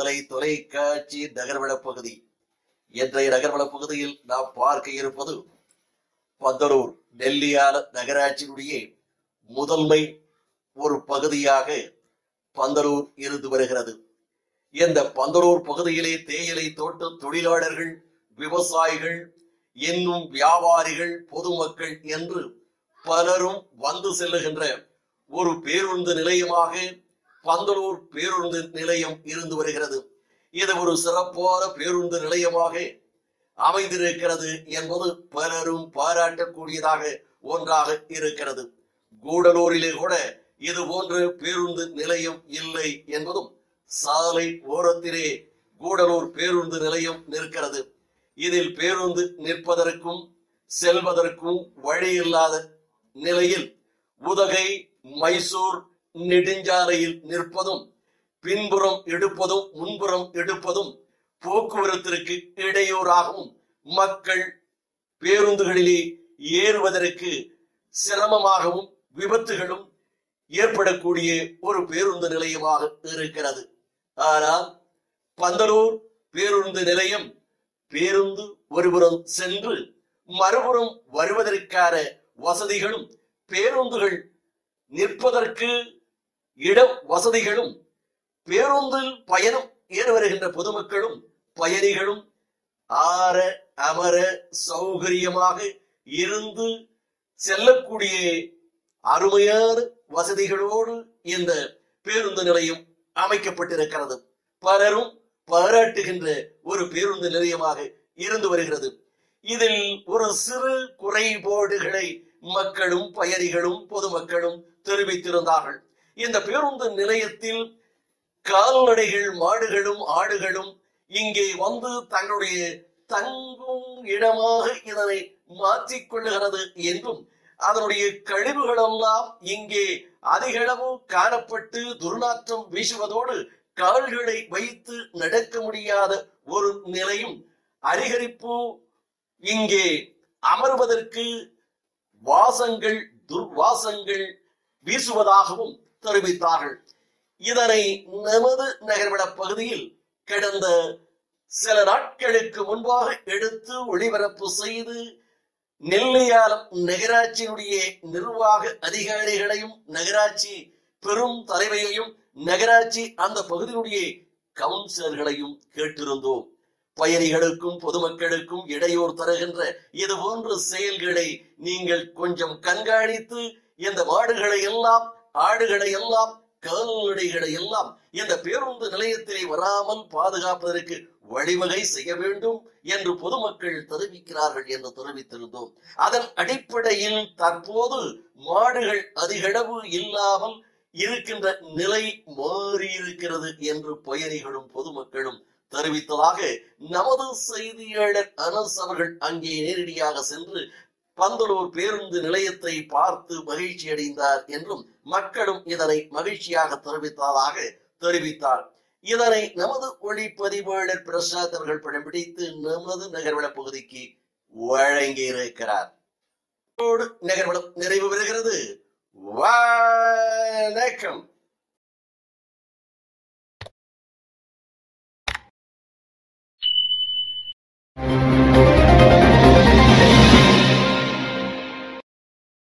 காலை தொலைக்காட்சி நகர்வள பகுதி இன்றைய நகர்வள பகுதியில் நாம் பார்க்க இருப்பது பந்தலூர் நெல்லியால நகராட்சியினுடைய முதன்மை ஒரு பகுதியாக பந்தலூர் இருந்து வருகிறது இந்த பந்தலூர் பகுதியிலே தேயிலை தோட்ட தொழிலாளர்கள் விவசாயிகள் இன்னும் வியாபாரிகள் பொதுமக்கள் என்று பலரும் வந்து செல்லுகின்ற ஒரு பேருந்து நிலையமாக பந்தலூர் பேருந்து நிலையம் இருந்து வருகிறது இது ஒரு சிறப்பான பேருந்து நிலையமாக அமைந்திருக்கிறது என்பது பலரும் பாராட்டக்கூடியதாக ஒன்றாக இருக்கிறது கூடலூரிலே கூட இது போன்ற பேருந்து நிலையம் இல்லை என்பதும் சாலை ஓரத்திலே கூடலூர் பேருந்து நிலையம் நிற்கிறது இதில் பேருந்து நிற்பதற்கும் செல்வதற்கும் வழி இல்லாத நிலையில் உதகை மைசூர் நெடுஞ்சாலையில் நிற்பதும் பின்புறம் எடுப்பதும் முன்புறம் எடுப்பதும் போக்குவரத்திற்கு இடையூறாகவும் மக்கள் பேருந்துகளிலே ஏறுவதற்கு சிரமமாகவும் விபத்துகளும் ஏற்படக்கூடிய ஒரு பேருந்து நிலையமாக இருக்கிறது ஆனால் பந்தலூர் பேருந்து நிலையம் பேருந்து ஒருபுறம் சென்று மறுபுறம் வருவதற்கான வசதிகளும் பேருந்துகள் நிற்பதற்கு இட வசதிகளும் பேருந்தில் பயணம் ஏறி வருகின்ற பொதுமக்களும் பயணிகளும் ஆற அமர சௌகரியமாக இருந்து செல்லக்கூடிய அருமையான வசதிகளோடு இந்த பேருந்து நிலையம் அமைக்கப்பட்டிருக்கிறது பலரும் பாராட்டுகின்ற ஒரு பேருந்து நிலையமாக இருந்து வருகிறது இதில் ஒரு சிறு குறைபாடுகளை மக்களும் பயணிகளும் பொதுமக்களும் தெரிவித்திருந்தார்கள் இந்த பேருந்து நிலையத்தில் கால்நடைகள் மாடுகளும் ஆடுகளும் இங்கே வந்து தங்களுடைய தங்கும் இடமாக இதனை மாற்றிக் கொள்ளுகிறது என்றும் அதனுடைய கழிவுகள் எல்லாம் இங்கே அதிகளவு காணப்பட்டு துர்நாற்றம் வீசுவதோடு கால்களை வைத்து நடக்க முடியாத ஒரு நிலையும் அரிகரிப்பு இங்கே அமர்வதற்கு வாசங்கள் துர்வாசங்கள் வீசுவதாகவும் தெரிவித்தார்கள் இதனை நமது நகர்வட பகுதியில் கடந்த சில நாட்களுக்கு முன்பாக எடுத்து ஒளிபரப்பு செய்து நெல்லையாலம் நகராட்சியினுடைய நிர்வாக அதிகாரிகளையும் நகராட்சி பெரும் தலைமையையும் நகராட்சி அந்த பகுதியினுடைய கவுன்சிலர்களையும் கேட்டிருந்தோம் பயணிகளுக்கும் பொதுமக்களுக்கும் இடையூறு தருகின்ற இது போன்ற செயல்களை நீங்கள் கொஞ்சம் கண்காணித்து இந்த மாடுகளை எல்லாம் ஆடுகளை எல்லாம் கால்நடைகளை எல்லாம் இந்த பேருந்து நிலையத்திலே வராமல் பாதுகாப்பதற்கு வழிவகை செய்ய வேண்டும் என்று பொதுமக்கள் தெரிவிக்கிறார்கள் என்று தெரிவித்திருந்தோம் அதன் அடிப்படையில் தற்போது மாடுகள் அதிகளவு இல்லாமல் இருக்கின்ற நிலை மாறி இருக்கிறது என்று பயணிகளும் பொதுமக்களும் தெரிவித்ததாக நமது செய்தியாளர் அனஸ் அவர்கள் அங்கே நேரடியாக சென்று பந்தலூர் பேருந்து நிலையத்தை பார்த்து மகிழ்ச்சி அடைந்தார் என்றும் மக்களும் இதனை மகிழ்ச்சியாக தெரிவித்ததாக தெரிவித்தார் இதனை நமது ஒளிப்பதிவாளர் பிரசாத் அவர்கள் படம் பிடித்து நமது நகர்வள பகுதிக்கு வழங்கி இருக்கிறார் நகர்வளம் நிறைவு பெறுகிறது வணக்கம்